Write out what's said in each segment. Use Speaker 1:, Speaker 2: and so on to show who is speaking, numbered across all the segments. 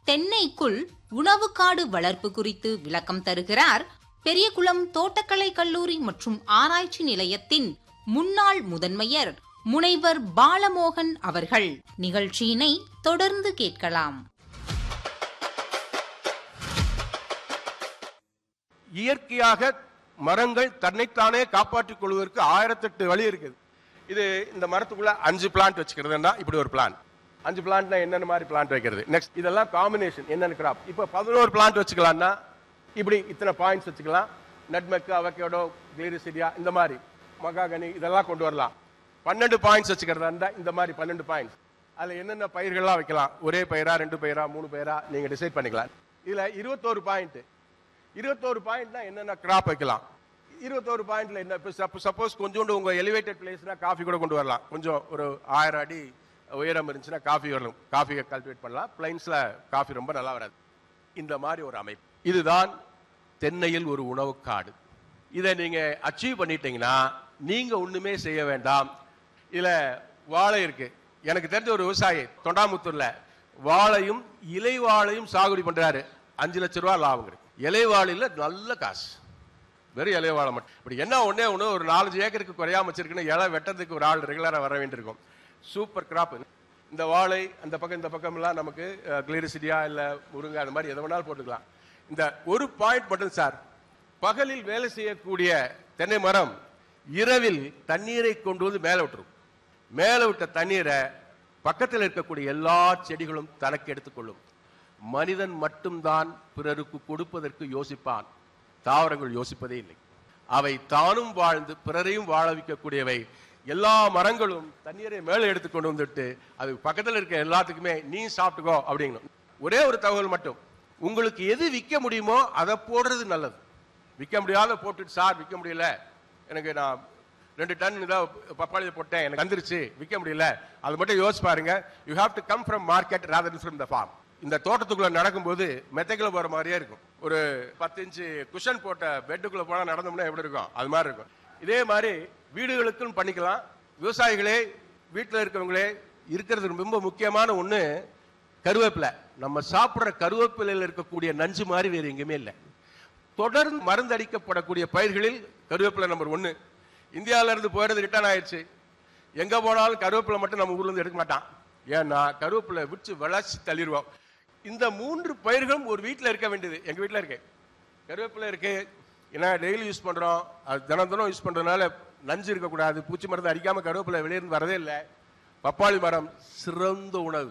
Speaker 1: தென்னைக்குள் உணவு காடு வளர்ப்பு குறித்து விளக்கம் தருகிறார் பெரியகுளம் தோட்டக்கலை கல்லூரி மற்றும் ஆராய்ச்சி நிலையத்தின் முன்னாள் முதன்மையர் முனைவர் பாலமோகன் அவர்கள் நிகழ்ச்சியினை தொடர்ந்து கேட்கலாம்
Speaker 2: இயற்கையாக மரங்கள் தன்னைத்தானே காப்பாற்றிக் கொள்வதற்கு ஆயிரத்தெட்டு வழி இருக்குது இது இந்த மரத்துக்குள்ள அஞ்சு பிளான்ட் வச்சுக்கிறதுனா இப்படி ஒரு பிளான் அஞ்சு பிளான்ட்னா என்னென்ன மாதிரி பிளான்ட் வைக்கிறது நெக்ஸ்ட் இதெல்லாம் காம்பினேஷன் என்னென்ன கிராப் இப்போ பதினோரு பிளான்ட் வச்சுக்கலாம்னா இப்படி இத்தனை பாயிண்ட்ஸ் வச்சுக்கலாம் நட்மெக்கு அவக்கோடோ கிளீரிசிடியா இந்த மாதிரி மகாகனி இதெல்லாம் கொண்டு வரலாம் பன்னெண்டு பாயிண்ட்ஸ் வச்சுக்கிறதா இருந்தா இந்த மாதிரி பன்னெண்டு பாயிண்ட்ஸ் அதில் என்னென்ன பயிர்கள்லாம் வைக்கலாம் ஒரே பயிரா ரெண்டு பயிரா மூணு பயிரா நீங்க டிசைட் பண்ணிக்கலாம் இதுல இருபத்தோரு பாயிண்ட் இருபத்தோரு பாயிண்ட்னா என்னென்ன கிராப் வைக்கலாம் இருபத்தோரு பாயிண்ட்ல என்ன இப்போ சப்போஸ் கொஞ்சோண்டு உங்க எலிவேட்டட் பிளேஸ்னா காஃபி கூட கொண்டு வரலாம் கொஞ்சம் ஒரு ஆயிரம் அடி உயரம் இருந்துச்சுன்னா காஃபி வரலாம் காஃபியை கல்டிவேட் பண்ணலாம் பிளைன்ஸ்ல காஃபி ரொம்ப நல்லா வராது இந்த மாதிரி ஒரு அமைப்பு இதுதான் தென்னையில் ஒரு உணவு காடு இதை நீங்க அச்சீவ் பண்ணிட்டீங்கன்னா நீங்க ஒண்ணுமே செய்ய வேண்டாம் இதுல வாழை இருக்கு எனக்கு தெரிஞ்ச ஒரு விவசாயி தொண்டாமுத்தூர்ல வாழையும் இலை வாழையும் சாகுபடி பண்றாரு அஞ்சு லட்ச ரூபா லாபம் கிடைக்கும் இலை வாழையில நல்ல காசு வெறும் இலை வாழை மட்டும் இப்படி என்ன ஒண்ணே ஒண்ணு ஒரு நாலஞ்சு ஏக்கருக்கு குறையாம வச்சிருக்குன்னு இலை வெட்டத்துக்கு ஒரு ஆள் ரெகுலரா வர வேண்டியிருக்கும் சூப்பர் கிராப் இந்த வாழை அந்த பக்கம் இந்த பக்கம்லாம் நமக்கு கிளிரிசிடியா இல்ல முருங்கை அந்த மாதிரி எதை வேணாலும் போட்டுக்கலாம் இந்த ஒரு பாயிண்ட் மட்டும் சார் பகலில் வேலை செய்யக்கூடிய தென்னை மரம் இரவில் தண்ணீரை கொண்டு வந்து மேலே விட்டுரும் மேலே விட்ட தண்ணீரை பக்கத்தில் இருக்கக்கூடிய எல்லா செடிகளும் தனக்கு எடுத்துக்கொள்ளும் மனிதன் மட்டும்தான் பிறருக்கு கொடுப்பதற்கு யோசிப்பான் தாவரங்கள் யோசிப்பதே இல்லை அவை தானும் வாழ்ந்து பிறரையும் வாழ வைக்கக்கூடியவை எல்லா மரங்களும் தண்ணீரை மேலே எடுத்து கொண்டு வந்துட்டு அது பக்கத்தில் இருக்க எல்லாத்துக்குமே நீ சாப்பிட்டுக்கோ அப்படிங்கணும் ஒரே ஒரு தகவல் மட்டும் உங்களுக்கு எது விற்க முடியுமோ அதை போடுறது நல்லது விற்க முடியாத போட்டுட்டு சார் விற்க முடியல எனக்கு நான் ரெண்டு டன் இதாக பப்பாளி போட்டேன் எனக்கு வந்துருச்சு விற்க முடியல அது மட்டும் யோசிச்சு பாருங்க you have to come from market rather from the farm இந்த தோட்டத்துக்குள்ள நடக்கும்போது மெத்தைக்குள்ள போற மாதிரியே இருக்கும் ஒரு பத்து இன்ச்சு குஷன் போட்ட பெட்டுக்குள்ள போனா நடந்தோம்னா எப்படி இருக்கும் அது மாதிரி இருக்கும் இதே மாதிரி வீடுகளுக்கும் பண்ணிக்கலாம் விவசாயிகளே வீட்டில் இருக்கவங்களே இருக்கிறது ரொம்ப முக்கியமான ஒண்ணு கருவேப்பிலை நம்ம சாப்பிடுற கருவேப்பிலையில் இருக்கக்கூடிய நஞ்சு மாதிரி வேற எங்கேயுமே இல்லை தொடர்ந்து மருந்தடிக்கப்படக்கூடிய பயிர்களில் கருவேப்பிலை நம்பர் ஒன்னு இந்தியாவில இருந்து போயிடுறது ரிட்டர்ன் ஆயிடுச்சு எங்க போனாலும் கருவேப்பிலை மட்டும் நம்ம ஊர்ல இருந்து எடுக்க மாட்டான் ஏன்னா கருவேப்பிலை விட்டு வளர்ச்சி தள்ளிடுவோம் இந்த மூன்று பயிர்களும் ஒரு வீட்டில் இருக்க வேண்டியது எங்க வீட்டில் இருக்கு கருவேப்பிலை இருக்கு ஏன்னா டெய்லி யூஸ் பண்றோம் அது தினம் தினம் யூஸ் பண்றதுனால நஞ்சு இருக்கக்கூடாது பூச்சி மருந்து அடிக்காம கருவேப்பிலை வெளியிருந்து வரதே இல்லை பப்பாளி மரம் சிறந்த உணவு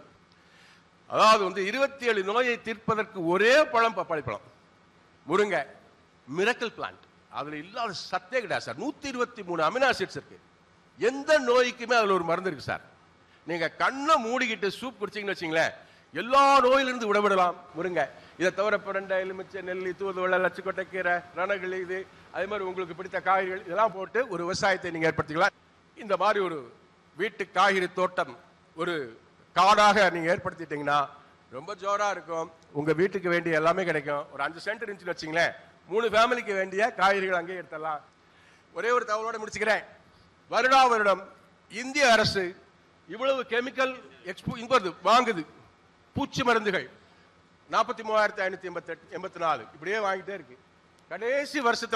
Speaker 2: அதாவது வந்து இருபத்தி ஏழு நோயை தீர்ப்பதற்கு ஒரே பழம் பப்பாளி பழம் முருங்கை மிரக்கல் பிளான்ட் அதுல இல்லாத சத்தே கிடையாது சார் நூத்தி இருபத்தி மூணு அமினோ ஆசிட்ஸ் இருக்கு எந்த நோய்க்குமே அதுல ஒரு மருந்து இருக்கு சார் நீங்க கண்ணை மூடிக்கிட்டு சூப் குடிச்சீங்கன்னு வச்சீங்களேன் எல்லா நோயிலிருந்து விடவிடலாம் முருங்கை இதை தவிர பிரண்டை எலுமிச்சை நெல்லி தூதுவளை லட்சக்கொட்டை கீரை ரணகிளி இது அதே மாதிரி உங்களுக்கு பிடித்த காய்கறிகள் இதெல்லாம் போட்டு ஒரு விவசாயத்தை நீங்க ஏற்படுத்திக்கலாம் இந்த மாதிரி ஒரு வீட்டு காய்கறி தோட்டம் ஒரு காடாக நீங்க ஏற்படுத்திட்டீங்கன்னா ரொம்ப ஜோரா இருக்கும் உங்க வீட்டுக்கு வேண்டிய எல்லாமே கிடைக்கும் ஒரு அஞ்சு சென்ட் இருந்துச்சுன்னு வச்சுங்களேன் மூணு ஃபேமிலிக்கு வேண்டிய காய்கறிகள் அங்கேயே எடுத்துடலாம் ஒரே ஒரு தகவலோட முடிச்சுக்கிறேன் வருடா வருடம் இந்திய அரசு இவ்வளவு கெமிக்கல் எக்ஸ்போ இங்க வருது வாங்குது பூச்சி மருந்துகள் நாற்பத்தி மூவாயிரத்தி ஐநூத்தி எண்பத்தி எண்பத்தி நாலு இப்படியே வாங்கிட்டே இருக்கு கடைசி வருஷத்துல